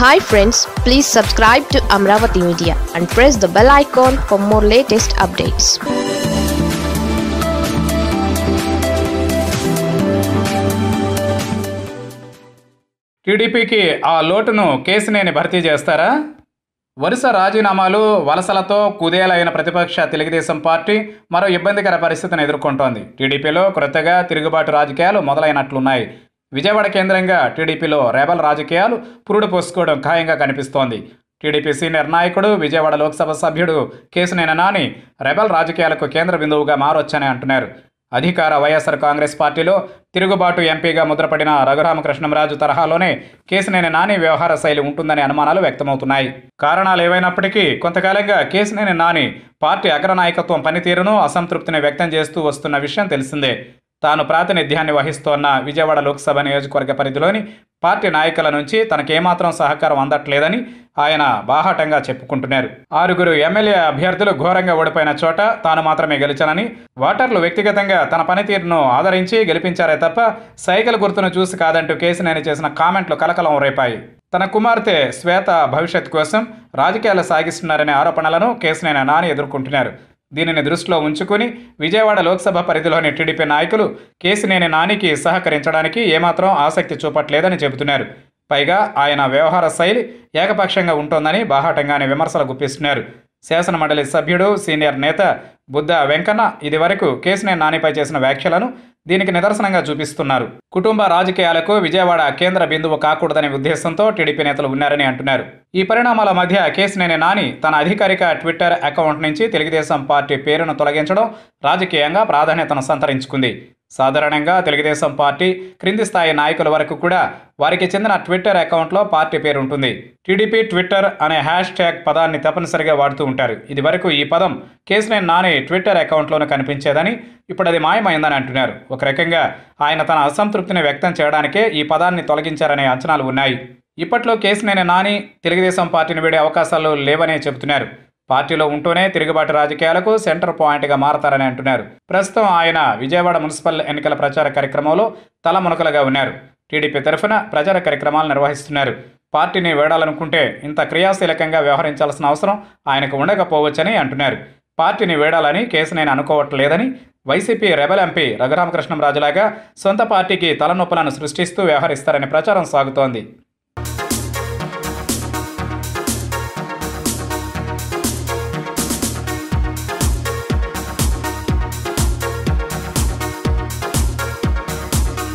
hi friends please subscribe to Amaravati media and press the bell icon for more latest updates టీడీపీకి ఆ లోటును కేసినేని భర్తీ చేస్తారా వరుస రాజీనామాలు వలసలతో కుదేలైన ప్రతిపక్ష తెలుగుదేశం పార్టీ మరో ఇబ్బందికర పరిస్థితిని ఎదుర్కొంటోంది టీడీపీలో క్రొత్తగా తిరుగుబాటు రాజకీయాలు మొదలైనట్లున్నాయి విజయవాడ కేంద్రంగా టీడీపీలో రెబల్ రాజకీయాలు పురుడు పోసుకోవడం ఖాయంగా కనిపిస్తోంది టీడీపీ సీనియర్ నాయకుడు విజయవాడ లోక్సభ సభ్యుడు కేసినేని నాని రెబల్ రాజకీయాలకు కేంద్ర బిందువుగా మారొచ్చని అంటున్నారు అధికార వైఎస్ఆర్ కాంగ్రెస్ పార్టీలో తిరుగుబాటు ఎంపీగా ముద్రపడిన రఘురామకృష్ణంరాజు తరహాలోనే కేసినేని నాని వ్యవహార శైలి ఉంటుందనే అనుమానాలు వ్యక్తమవుతున్నాయి కారణాలు ఏవైనప్పటికీ కొంతకాలంగా కేసినేని నాని పార్టీ అగ్రనాయకత్వం పనితీరును అసంతృప్తిని వ్యక్తం చేస్తూ వస్తున్న విషయం తెలిసిందే తాను ప్రాతినిధ్యాన్ని వహిస్తోన్న విజయవాడ లోక్సభ నియోజకవర్గ పరిధిలోని పార్టీ నాయకుల నుంచి తనకేమాత్రం సహకారం అందట్లేదని ఆయన బాహాటంగా చెప్పుకుంటున్నారు ఆరుగురు ఎమ్మెల్యే అభ్యర్థులు ఘోరంగా ఓడిపోయిన చోట తాను మాత్రమే గెలిచానని ఓటర్లు వ్యక్తిగతంగా తన పనితీరును ఆదరించి గెలిపించారే తప్ప సైకిల్ గుర్తును చూసి కాదంటూ కేసినేని చేసిన కామెంట్లు కలకలం రేపాయి తన కుమార్తె శ్వేత భవిష్యత్ కోసం రాజకీయాలు సాగిస్తున్నారనే ఆరోపణలను కేసినేని నాని ఎదుర్కొంటున్నారు దీనిని దృష్టిలో ఉంచుకుని విజయవాడ లోక్సభ పరిధిలోని టీడీపీ నాయకులు కేసినేని నానికి సహకరించడానికి ఏమాత్రం ఆసక్తి చూపట్లేదని చెబుతున్నారు పైగా ఆయన వ్యవహార శైలి ఏకపక్షంగా ఉంటోందని బాహాటంగానే విమర్శలు గుప్పిస్తున్నారు శాసనమండలి సభ్యుడు సీనియర్ నేత బుద్ధ వెంకన్న ఇదివరకు కేసినేని నానిపై చేసిన వ్యాఖ్యలను దీనికి నిదర్శనంగా చూపిస్తున్నారు కుటుంబ రాజకీయాలకు విజయవాడ కేంద్ర బిందువు కాకూడదనే ఉద్దేశంతో టీడీపీ నేతలు ఉన్నారని అంటున్నారు ఈ పరిణామాల మధ్య కేసినేని నాని తన అధికారిక ట్విట్టర్ అకౌంట్ నుంచి తెలుగుదేశం పార్టీ పేరును తొలగించడం రాజకీయంగా ప్రాధాన్యతను సంతరించుకుంది సాధారణంగా తెలుగుదేశం పార్టీ క్రింది స్థాయి నాయకుల వరకు కూడా వారికి చెందిన ట్విట్టర్ అకౌంట్లో పార్టీ పేరు ఉంటుంది టీడీపీ ట్విట్టర్ అనే హ్యాష్ ట్యాగ్ పదాన్ని తప్పనిసరిగా వాడుతూ ఉంటారు ఇది వరకు ఈ పదం కేసినేని నాని ట్విట్టర్ అకౌంట్లోనే కనిపించేదని ఇప్పుడు అది మాయమైందని అంటున్నారు ఒక రకంగా ఆయన తన అసంతృప్తిని వ్యక్తం చేయడానికే ఈ పదాన్ని తొలగించారనే అంచనాలు ఉన్నాయి ఇప్పట్లో కేసినేని నాని తెలుగుదేశం పార్టీని వీడే అవకాశాలు లేవనే చెబుతున్నారు పార్టీలో ఉంటూనే తిరుగుబాటు రాజకీయాలకు సెంటర్ పాయింట్గా మారతారని అంటున్నారు ప్రస్తుతం ఆయన విజయవాడ మున్సిపల్ ఎన్నికల ప్రచార కార్యక్రమంలో తలమునకలుగా ఉన్నారు టీడీపీ తరఫున ప్రచార కార్యక్రమాలు నిర్వహిస్తున్నారు పార్టీని వేడాలనుకుంటే ఇంత క్రియాశీలకంగా వ్యవహరించాల్సిన అవసరం ఆయనకు ఉండకపోవచ్చని అంటున్నారు పార్టీని వేడాలని కేసునేని అనుకోవట్లేదని వైసీపీ రెబల్ ఎంపీ రఘురామకృష్ణంరాజులాగా సొంత పార్టీకి తలనొప్పులను సృష్టిస్తూ వ్యవహరిస్తారని ప్రచారం సాగుతోంది